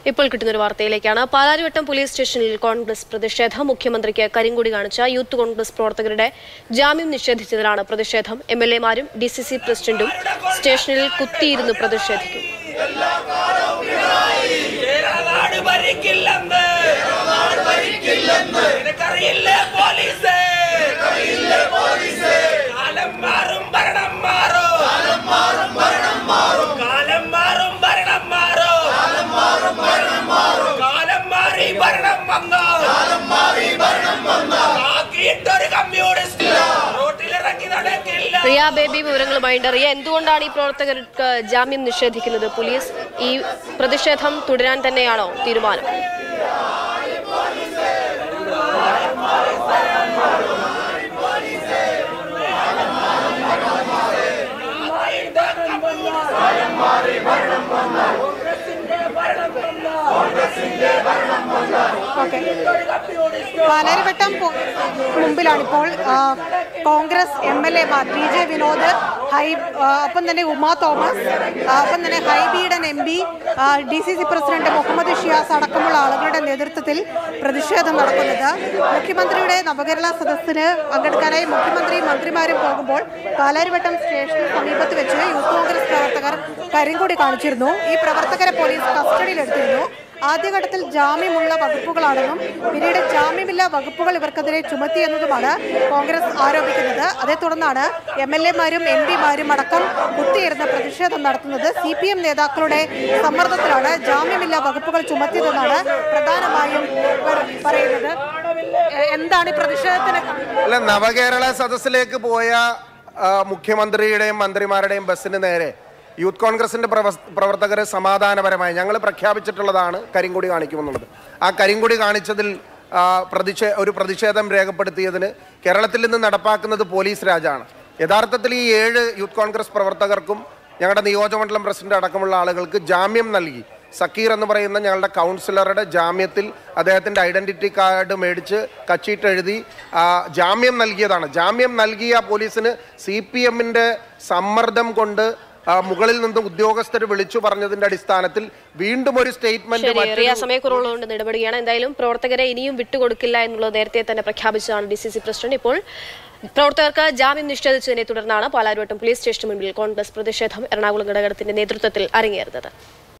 ഇപ്പോൾ കിട്ടുന്ന ഒരു വാർത്തയിലേക്കാണ് പാലാരിവട്ടം പോലീസ് സ്റ്റേഷനിൽ കോൺഗ്രസ് പ്രതിഷേധം മുഖ്യമന്ത്രിക്ക് കരിങ്കൊടി കാണിച്ച യൂത്ത് കോൺഗ്രസ് പ്രവർത്തകരുടെ ജാമ്യം നിഷേധിച്ചതിലാണ് പ്രതിഷേധം എം എൽ എമാരും ഡി സി സി പ്രസിഡന്റും സ്റ്റേഷനിൽ കുത്തിയിരുന്നു പ്രതിഷേധിക്കും കേരളനാട് ഭരിക്കില്ലെന്ന് നിനക്കറിയില്ലേ പോലീസ് കാലം മാറും ഭരണം മാറും കാലം മാറും ഭരണം മാറും കാലം മാറി ഭരണം വന്നോ ആക്കിയിട്ടൊരു കമ്മ്യൂണിസ്റ്റ് റോട്ടിലിറങ്ങി നടക്കില്ല റിയ ബേബി വിവരങ്ങളുമായിട്ട് റിയ എന്തുകൊണ്ടാണ് ഈ പ്രവർത്തകർക്ക് ജാമ്യം നിഷേധിക്കുന്നത് പോലീസ് ഈ പ്രതിഷേധം തുടരാൻ തന്നെയാണോ തീരുമാനം ഓക്കെ പാലാരിവട്ടം പോ- മുമ്പിലാണിപ്പോൾ ആ, കോൺഗ്രസ് എം എൽ എമാർ പി ജെ വിനോദ് ഹൈ ആ, ഒപ്പം തന്നെ ഉമാ തോമസ് ആ, ഒപ്പം തന്നെ Hibi Eden M P D C C president Muhammad Shiyas അടക്കമുള്ള ആളുകളുടെ നേതൃത്വത്തിൽ പ്രതിഷേധം നടക്കുന്നത് മുഖ്യമന്ത്രിയുടെ നവകേരള സദസ്സിന് പങ്കെടുക്കാനായി മുഖ്യമന്ത്രിയും മന്ത്രിമാരും പോകുമ്പോൾ പാലാരിവട്ടം സ്റ്റേഷന് സമീപത്ത് വെച്ച് യൂത്ത് കോൺഗ്രസ് പ്രവർത്തകർ കരിങ്കൊടി കാണിച്ചിരുന്നു ഈ പ്രവർത്തകരെ പോലീസ് കസ്റ്റഡിയിലെടുത്തിരുന്നു ആദ്യഘട്ടത്തിൽ ജാമ്യമുള്ള വകുപ്പുകളാണെന്നും പിന്നീട് ജാമ്യമില്ലാ വകുപ്പുകൾ ഇവർക്കെതിരെ ചുമത്തിയെന്നതുമാണ് കോൺഗ്രസ് ആരോപിക്കുന്നത് അതേ തുടർന്നാണ് എം എൽ എമാരും എം പിമാരും അടക്കം കുത്തിയിരുന്ന് പ്രതിഷേധം നടത്തുന്നത് സി പി എം നേതാക്കളുടെ സമ്മർദ്ദത്തിലാണ് ജാമ്യമില്ലാ വകുപ്പുകൾ ചുമത്തിയതെന്നാണ് പ്രധാനമായും ഇവർ പറയുന്നത് എ- എന്താണ് ഈ പ്രതിഷേധത്തിന് അല്ല നവകേരള സദസ്സിലേക്ക് പോയ ആ, മുഖ്യമന്ത്രിയുടെയും മന്ത്രിമാരുടെയും ബസ്സിന് നേരെ യൂത്ത് കോൺഗ്രസിന്റെ പ്രവർത്തകർ സമാധാനപരമായി ഞങ്ങൾ പ്രഖ്യാപിച്ചിട്ടുള്ളതാണ് കരിങ്കൊടി കാണിക്കുമെന്നുള്ളത് ആ കരിങ്കൊടി കാണിച്ചതിൽ ആ, പ്രതിഷേ ഒരു പ്രതിഷേധം രേഖപ്പെടുത്തിയതിന് കേരളത്തിൽ നിന്ന് നടപ്പാക്കുന്നത് പോലീസ് രാജാണ് യഥാർത്ഥത്തിൽ ഈ ഏഴ് യൂത്ത് കോൺഗ്രസ് പ്രവർത്തകർക്കും ഞങ്ങളുടെ നിയോജകമണ്ഡലം പ്രസിഡന്റ് അടക്കമുള്ള ആളുകൾക്ക് ജാമ്യം നൽകി സക്കീർ എന്ന് പറയുന്ന ഞങ്ങളുടെ കൗൺസിലറുടെ ജാമ്യത്തിൽ അദ്ദേഹത്തിൻ്റെ ഐഡൻറ്റിറ്റി കാർഡ് മേടിച്ച് കച്ചിട്ട് എഴുതി ആ, ജാമ്യം നൽകിയതാണ് ജാമ്യം നൽകിയ പോലീസിന് സി പി എമ്മിൻ്റെ സമ്മർദ്ദം കൊണ്ട് ആ, മുകളിൽ നിന്ന് ഉദ്യോഗസ്ഥർ വിളിച്ചു പറഞ്ഞതിന്റെ അടിസ്ഥാനത്തിൽ വീണ്ടും ഒരു സ്റ്റേറ്റ്മെന്റ് ശരി റിയ സമയക്കുറവുള്ളതുകൊണ്ട് ഇടപെടുകയാണ് എന്തായാലും പ്രവർത്തകരെ ഇനിയും വിട്ടുകൊടുക്കില്ല എന്നുള്ളത് നേരത്തെ തന്നെ പ്രഖ്യാപിച്ചതാണ് ഡി സി സി പ്രസിഡന്റ് ഇപ്പോൾ പ്രവർത്തകർക്ക് ജാമ്യം നിഷേധിച്ചതിനെ തുടർന്നാണ് പാലാരിവട്ടം പോലീസ് സ്റ്റേഷന് മുൻപിൽ കോൺഗ്രസ് പ്രതിഷേധം എറണാകുളം ഘടകത്തിന്റെ നേതൃത്വത്തിൽ അരങ്ങേറുന്നത്